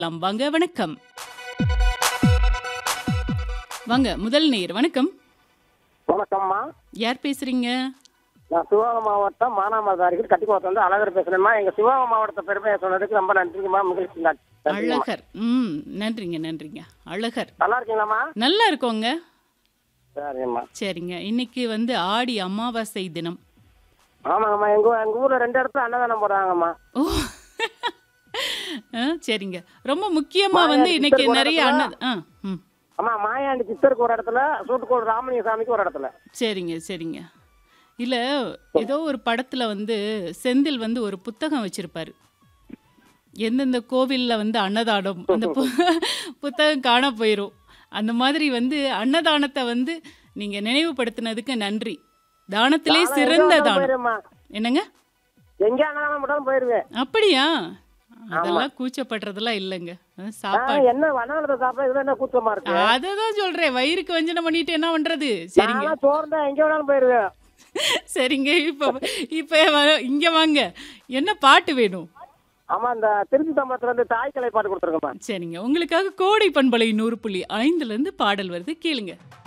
லாம் வாங்க வணக்கம் வாங்க முதல் நேர் வணக்கம் வணக்கம்மா யார் பேசுறீங்க நான் சிவகங்கை மாவட்டம் மானாமரத்து அருகில் கட்டிக்குளத்துல இருந்து அழகர் பேசுறேன்மா எங்க சிவகங்கை மாவட்டத்தை பெருமையை சொன்னதுக்கு ரொம்ப நன்றிங்கம்மா மகிழ்ச்சி நன்றிங்கம்மா. அழகர் ம் நன்றிங்க நன்றிங்க அழகர் நல்லா இருக்கீங்களாம்மா நல்லா இருக்கோங்க சரிங்கம்மா சரிங்க இன்னைக்கு வந்து ஆடி அமாவாசை தினம் ஆமாங்கம்மா எங்க ஊ- எங்க ஊர்ல ரெண்டு இடத்துல அன்னதானம் போடுறாங்கம்மா ஓ ஆ, சரிங்க ரொம்ப முக்கியமா மாயா வந்து இன்னைக்கு சித்தர் நிறைய கோலத்துல- அண்ணன் ஆ ம் அம்மா மாயாண்டி சித்தருக்கு ஒரு இடத்துல சூட்டுக்கோடு ராமலிங்க சாமிக்கு ஒரு இடத்துல சரிங்க சரிங்க இல்ல ஏதோ ஒரு படத்துல வந்து செந்தில் வந்து ஒரு புத்தகம் வச்சிருப்பாரு எந்தெந்த கோவில்ல வந்து அன்னதானம் அந்த பு- புத்தகம் காண போயிரும் அந்த மாதிரி வந்து அன்னதானத்தை வந்து நீங்க நினைவுபடுத்தினதுக்கு நன்றி தானத்திலே நானும் சிறந்த எங்க வேணாலும் தானம் போயிருவேம்மா என்னங்க எங்க அன்னதானம் போட்டாலும் போயிருவேன் அப்படியா அதெல்லாம் கூச்சப்படுறதெல்லாம் இல்லைங்க அது ஆ, சாப்பாடு என்ன வண்ணாலத்தை சாப்பிட இதுல என்ன கூச்சமா இருக்கு அததான் சொல்றேன் வயிறுக்கு வஞ்சனம் பண்ணிட்டு என்ன பண்றது சரிங்க நான் சோர்ந்தா எங்க வேணாலும் போயிருவேன் சரிங்க இப்ப இப்ப வ- இங்க வாங்க என்ன பாட்டு வேணும் ஆமா இந்த திருச்சி சம்பளத்துல இருந்து தாய் கலை பாட்டு கொடுத்துருக்கேம்மா சரிங்க உங்களுக்காக கோடை பண்பலை நூறு புள்ளி ஐந்துல இருந்து பாடல் வருது கேளுங்க